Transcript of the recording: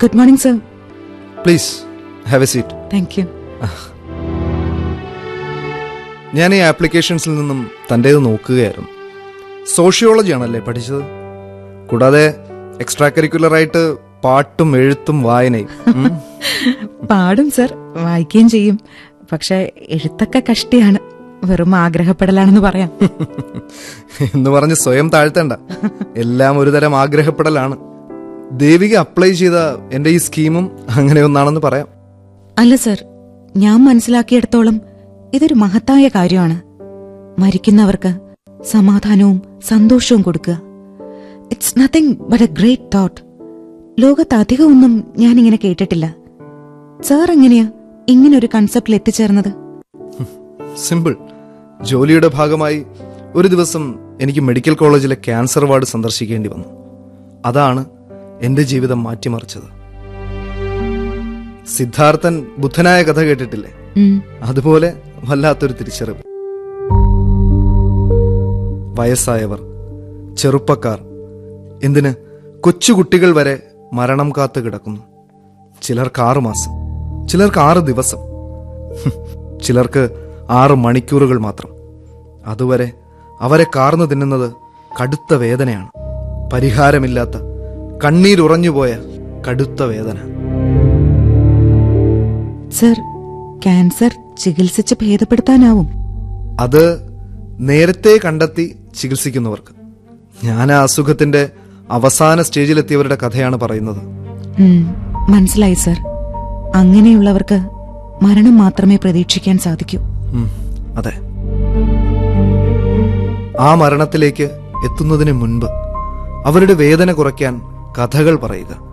Good morning sir please have a seat thank you ഞാൻ ഈ ആപ്ലിക്കേഷൻസിൽ നിന്നും തൻ്റേത് നോക്കുകയായിരുന്നു സോഷ്യോളജി ആണല്ലേ പഠിച്ചത് കൂടാതെ എക്സ്ട്രാ കരിക്കുലറായിട്ട് പാട്ടും എഴുത്തും വായനയും ഉം. പാടും സർ വായിക്കുകയും ചെയ്യും പക്ഷെ എഴുത്തൊക്കെ കഷ്ടിയാണ് വെറും ആഗ്രഹപ്പെടലാണെന്ന് പറയാം എന്ന് പറഞ്ഞ് സ്വയം താഴ്ത്തണ്ട എല്ലാം ഒരു തരം ആഗ്രഹപ്പെടലാണ് ദേവിക അപ്ലൈ ചെയ്ത എന്റെ ഈ സ്കീമും അങ്ങനെ ഒന്നാണെന്ന് പറയാം അല്ല സർ ഞാൻ മനസ്സിലാക്കിയിടത്തോളം ഇതൊരു മഹത്തായ കാര്യമാണ് മരിക്കുന്നവർക്ക് സമാധാനവും സന്തോഷവും കൊടുക്കുക it's nothing but a great thought ലോകത്ത് അധികമൊന്നും ഞാനിങ്ങനെ കേട്ടിട്ടില്ല സാർ എങ്ങനെയാ ഇങ്ങനെ ഒരു കൺസെപ്റ്റിൽ എത്തിച്ചേർന്നത് സിമ്പിൾ ജോലിയുടെ ഭാഗമായി ഒരു ദിവസം എനിക്ക് മെഡിക്കൽ കോളേജിലെ ക്യാൻസർ വാർഡ് സന്ദർശിക്കേണ്ടി വന്നു അതാണ് എന്റെ ജീവിതം മാറ്റിമറിച്ചത് സിദ്ധാർത്ഥൻ ബുദ്ധനായ കഥ കേട്ടിട്ടില്ലേ ഉം, അതുപോലെ വല്ലാത്തൊരു തിരിച്ചറിവ് വയസ്സായവർ ചെറുപ്പക്കാർ എന്തിന് കൊച്ചുകുട്ടികൾ വരെ മരണം കാത്തു കിടക്കുന്നു ചിലർക്ക് ആറു മാസം ചിലർക്ക് ആറ് ദിവസം ഹും, ചിലർക്ക് ആറ് മണിക്കൂറുകൾ മാത്രം അതുവരെ അവരെ കാർന്നു തിന്നുന്നത് കടുത്ത വേദനയാണ് പരിഹാരമില്ലാത്ത കണ്ണീരുറഞ്ഞുപോയ കടുത്ത വേദന സർ ക്യാൻസർ ചികിത്സിച്ച് ഭേദപ്പെടുത്താനാവും അത് നേരത്തെ കണ്ടെത്തി ചികിത്സിക്കുന്നവർക്ക് ഞാൻ ആ അസുഖത്തിന്റെ അവസാന സ്റ്റേജിലെത്തിയവരുടെ കഥയാണ് പറയുന്നത് ഉം, മനസ്സിലായി സർ അങ്ങനെയുള്ളവർക്ക് മരണം മാത്രമേ പ്രതീക്ഷിക്കാൻ സാധിക്കൂ ഉം, അതെ ആ മരണത്തിലേക്ക് എത്തുന്നതിന് മുൻപ് അവരുടെ വേദന കുറയ്ക്കാൻ കഥകൾ പറയുക